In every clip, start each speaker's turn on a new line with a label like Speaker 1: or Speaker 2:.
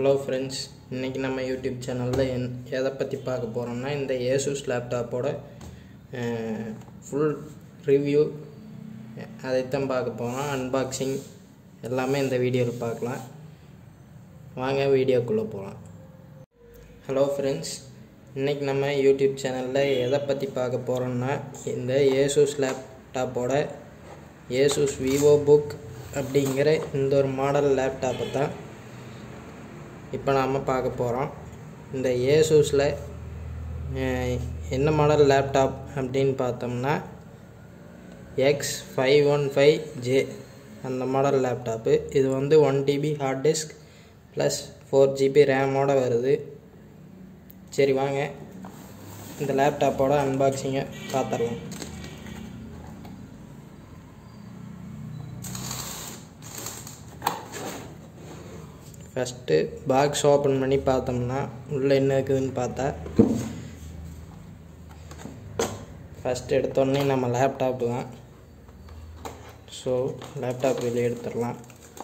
Speaker 1: hello friends இன்றைக்கி நம்ம YouTube சேனலில் என் எதை பற்றி பார்க்க போகிறோம்னா இந்த ஏசூஸ் லேப்டாப்போட ஃபுல் ரிவ்யூ அதைத்தான் பார்க்க போகிறோம் அன்பாக்சிங் எல்லாமே இந்த வீடியோவில் பார்க்கலாம் வாங்க வீடியோக்குள்ளே போகலாம் ஹலோ ஃப்ரெண்ட்ஸ் இன்றைக்கி நம்ம யூடியூப் சேனலில் எதை பற்றி பார்க்க போகிறோம்னா இந்த ஏசூஸ் லேப்டாப்போட ஏசூஸ் விவோ புக் அப்படிங்கிற இந்த ஒரு மாடல் லேப்டாப்பை தான் இப்போ நாம் பார்க்க போகிறோம் இந்த ஏசூஸில் என்ன மாடல் லேப்டாப் அப்படின்னு பார்த்தோம்னா X five one five J அந்த மாடல் லேப்டாப்பு இது வந்து one TB hard disk plus four GB ரேமோட வருது சரி வாங்க இந்த லேப்டாப்போட அன்பாக்சிங்கை பார்த்துடலாம் ஃபஸ்ட்டு பாக்ஸ் ஓப்பன் பண்ணி பார்த்தோம்னா உள்ளே என்ன இருக்குதுன்னு பார்த்தா ஃபஸ்ட் எடுத்தோடனே நம்ம லேப்டாப்பு தான் ஸோ லேப்டாப் வெளியே எடுத்துடலாம்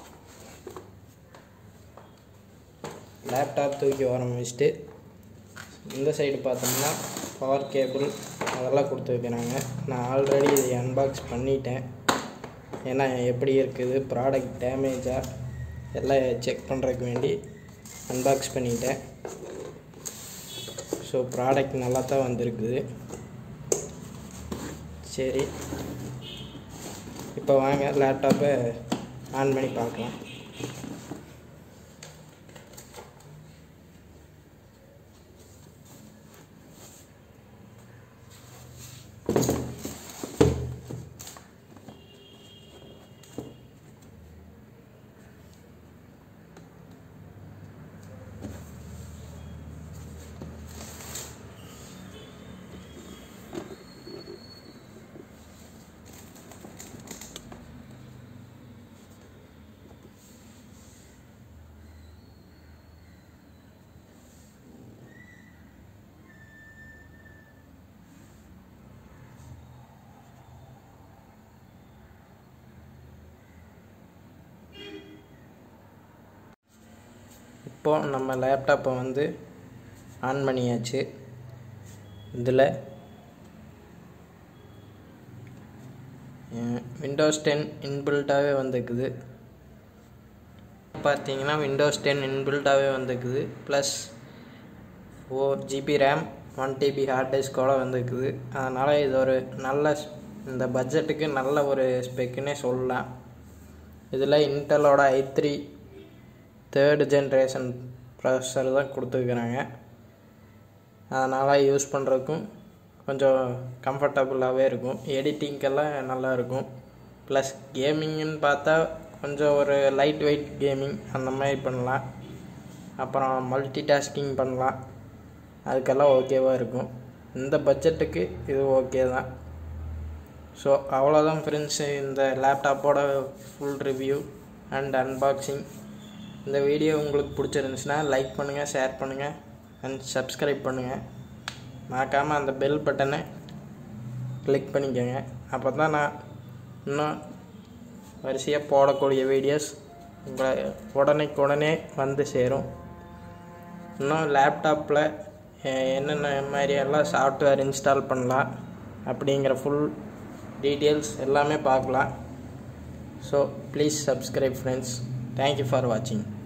Speaker 1: லேப்டாப் தூக்கி ஓரம் வச்சுட்டு இந்த சைடு பார்த்தோம்னா பவர் கேபிள் அதெல்லாம் கொடுத்து வைக்கிறாங்க நான் ஆல்ரெடி இதை அன்பாக்ஸ் பண்ணிட்டேன் ஏன்னா எப்படி இருக்குது ப்ராடக்ட் டேமேஜாக எல்லாம் செக் பண்ணுறதுக்கு வேண்டி அன்பாக்ஸ் பண்ணிட்டேன் ஸோ ப்ராடக்ட் நல்லா தான் வந்திருக்குது சரி இப்போ வாங்க லேப்டாப்பை ஆன் பண்ணி பார்க்கலாம் இப்போது நம்ம லேப்டாப்பை வந்து ஆன் பண்ணியாச்சு இதில் விண்டோஸ் டென் இன்பில்ட்டாகவே வந்துக்குது பார்த்தீங்கன்னா விண்டோஸ் டென் இன்பில்ட்டாகவே வந்துக்குது plus four GB RAM one TB hard டிஸ்கோட வந்துக்குது அதனால் இது ஒரு நல்ல இந்த பட்ஜெட்டுக்கு நல்ல ஒரு ஸ்பெக்குன்னே சொல்லலாம் இதில் இன்டலோட I three third generation processor தான் கொடுத்துருக்குறாங்க அதனால் யூஸ் பண்ணுறதுக்கும் கொஞ்சம் கம்ஃபர்டபுளாகவே இருக்கும் எடிட்டிங்க்கெல்லாம் நல்லா இருக்கும் ப்ளஸ் கேமிங்குன்னு பார்த்தா கொஞ்சம் ஒரு லைட் வெயிட் கேமிங் அந்த மாதிரி பண்ணலாம் அப்புறம் மல்டி டாஸ்கிங் பண்ணலாம் அதுக்கெல்லாம் ஓகேவாக இருக்கும் இந்த பட்ஜெட்டுக்கு இது ஓகே தான் ஸோ அவ்வளோதான் ஃப்ரெண்ட்ஸு இந்த லேப்டாப்போட ஃபுல் ரிவ்யூ அண்ட் அன்பாக்சிங் இந்த வீடியோ உங்களுக்கு பிடிச்சிருந்துச்சுன்னா லைக் பண்ணுங்கள் ஷேர் பண்ணுங்கள் அண்ட் சப்ஸ்கிரைப் பண்ணுங்கள் மறக்காமல் அந்த பெல் பட்டனை கிளிக் பண்ணிக்கோங்க அப்போ தான் நான் இன்னும் வரிசையாக போடக்கூடிய வீடியோஸ் உங்களை உடனேக்கு உடனே வந்து சேரும் இன்னும் லேப்டாப்பில் என்னென்ன மாதிரியெல்லாம் சாஃப்ட்வேர் இன்ஸ்டால் பண்ணலாம் அப்படிங்கிற ஃபுல் டீட்டெயில்ஸ் எல்லாமே பார்க்கலாம் so please subscribe friends thank you for வாட்சிங்